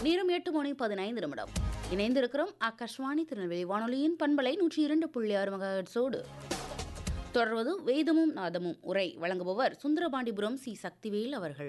நேரம் எட்டு மணி பதினைந்து நிமிடம் இணைந்திருக்கிறோம் ஆகாஷ்வாணி திருநெல்வேலி வானொலியின் பண்பலை நூற்றி இரண்டு புள்ளி ஆறு மகோடு தொடர்வது வேதமும் நாதமும் உரை வழங்குபவர் சுந்தரபாண்டிபுரம் சி சக்திவேல் அவர்கள்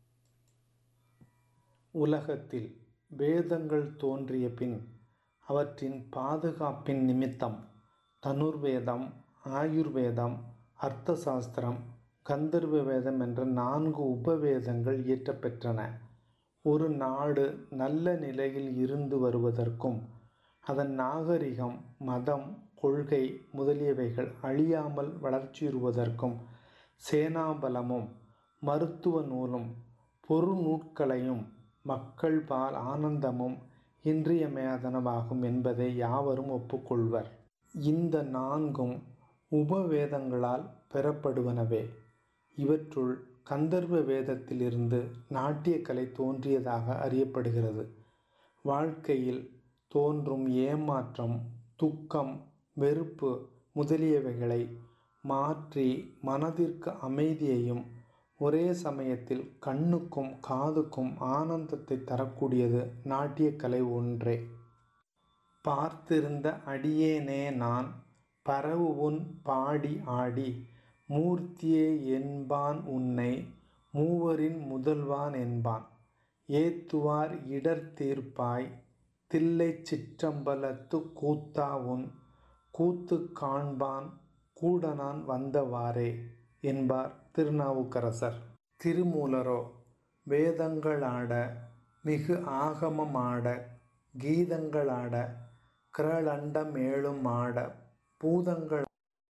உலகத்தில் வேதங்கள் தோன்றிய பின் அவற்றின் பாதுகாப்பின் நிமித்தம் தனுர்வேதம் ஆயுர்வேதம் அர்த்த சாஸ்திரம் கந்தர்வ வேதம் என்ற நான்கு உபவேதங்கள் இயற்றப்பெற்றன ஒரு நாடு நல்ல நிலையில் இருந்து வருவதற்கும் அதன் நாகரிகம் மதம் கொள்கை முதலியவைகள் அழியாமல் வளர்ச்சியுறுவதற்கும் சேனாபலமும் மருத்துவ நூலும் பொருநூட்களையும் மக்கள் பால் ஆனந்தமும் இன்றியமையாதனவாகும் என்பதை யாவரும் ஒப்புக்கொள்வர் இந்த நான்கும் உபவேதங்களால் பெறப்படுவனவே இவற்றுள் கந்தர்வ வேதத்திலிருந்து நாட்டியக்கலை தோன்றியதாக அறியப்படுகிறது வாழ்க்கையில் தோன்றும் ஏமாற்றம் துக்கம் வெறுப்பு முதலியவைகளை மாற்றி மனதிற்கு அமைதியையும் ஒரே சமயத்தில் கண்ணுக்கும் காதுக்கும் ஆனந்தத்தை தரக்கூடியது நாட்டியக்கலை ஒன்றே பார்த்திருந்த அடியேனே நான் பரவுவுன் பாடி ஆடி மூர்த்தியே என்பான் உன்னை மூவரின் முதல்வான் என்பான் ஏத்துவார் இடர் தீர்ப்பாய் தில்லை சிற்றம்பலத்து கூத்தா உன் கூத்து காண்பான் கூடனான் வந்தவாறே என்பார் திருநாவுக்கரசர் திருமூலரோ வேதங்களாட மிகு ஆகமமாட கீதங்களாட கிரளண்டம் ஏழும் ஆட பூதங்கள்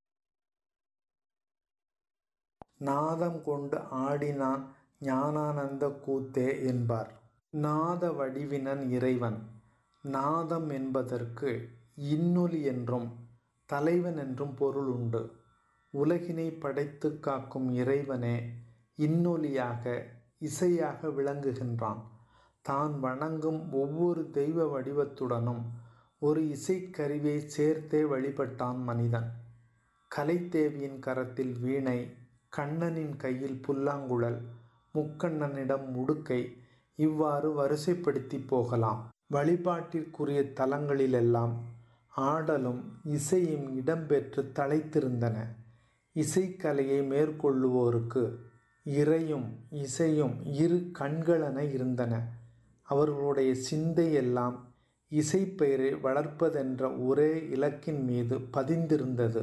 நாதம் கொண்டு ஆடினான் ஞானானந்த கூத்தே என்பார் நாத வடிவினன் இறைவன் நாதம் என்பதற்கு இன்னொலி என்றும் தலைவன் என்றும் பொருள் உண்டு உலகினை படைத்து காக்கும் இறைவனே இன்னொலியாக இசையாக விளங்குகின்றான் தான் வணங்கும் ஒவ்வொரு தெய்வ வடிவத்துடனும் ஒரு இசைக்கருவியை சேர்த்தே வழிபட்டான் மனிதன் கலைத்தேவியின் கரத்தில் வீணை கண்ணனின் கையில் புல்லாங்குழல் முக்கண்ணனிடம் முடுக்கை இவ்வாறு வரிசைப்படுத்தி போகலாம் வழிபாட்டிற்குரிய தலங்களிலெல்லாம் ஆடலும் இசையும் இடம்பெற்று தலைத்திருந்தன இசைக்கலையை மேற்கொள்ளுவோருக்கு இறையும் இசையும் இரு கண்களென இருந்தன அவர்களுடைய சிந்தை எல்லாம் இசைப்பெயரை வளர்ப்பதென்ற ஒரே இலக்கின் மீது பதிந்திருந்தது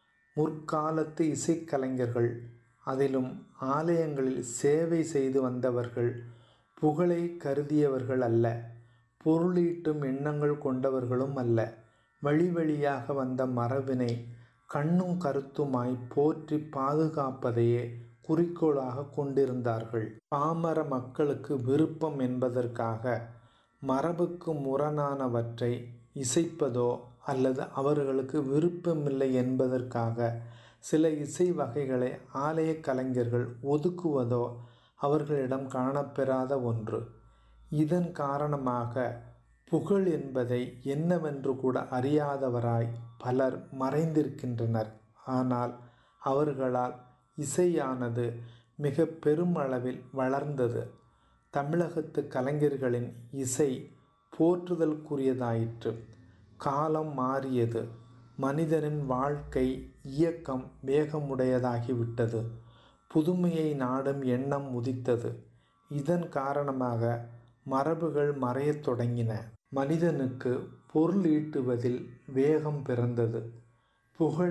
முற்காலத்து இசைக்கலைஞர்கள் அதிலும் ஆலயங்களில் சேவை செய்து வந்தவர்கள் புகழை கருதியவர்கள் அல்ல பொருளீட்டும் எண்ணங்கள் கொண்டவர்களும் அல்ல வழி வழியாக வந்த மரபினை கண்ணும் கருத்துமாய் போற்றி பாதுகாப்பதையே குறிக்கோளாக கொண்டிருந்தார்கள் பாமர மக்களுக்கு விருப்பம் என்பதற்காக மரபுக்கு முரணானவற்றை இசைப்பதோ அல்லது அவர்களுக்கு விருப்பமில்லை என்பதற்காக சில இசை வகைகளை ஆலய கலைஞர்கள் ஒதுக்குவதோ அவர்களிடம் காணப்பெறாத ஒன்று இதன் காரணமாக புகழ் என்பதை என்னவென்று கூட அறியாதவராய் பலர் மறைந்திருக்கின்றனர் ஆனால் அவர்களால் இசையானது மிக பெருமளவில் வளர்ந்தது தமிழகத்து கலைஞர்களின் இசை போற்றுதலுக்குரியதாயிற்று காலம் மாறியது மனிதனின் வாழ்க்கை இயக்கம் வேகமுடையதாகிவிட்டது புதுமையை நாடும் எண்ணம் உதித்தது இதன் காரணமாக மரபுகள் மறையத் தொடங்கின மனிதனுக்கு பொருள் ஈட்டுவதில் வேகம் பிறந்தது புகழ்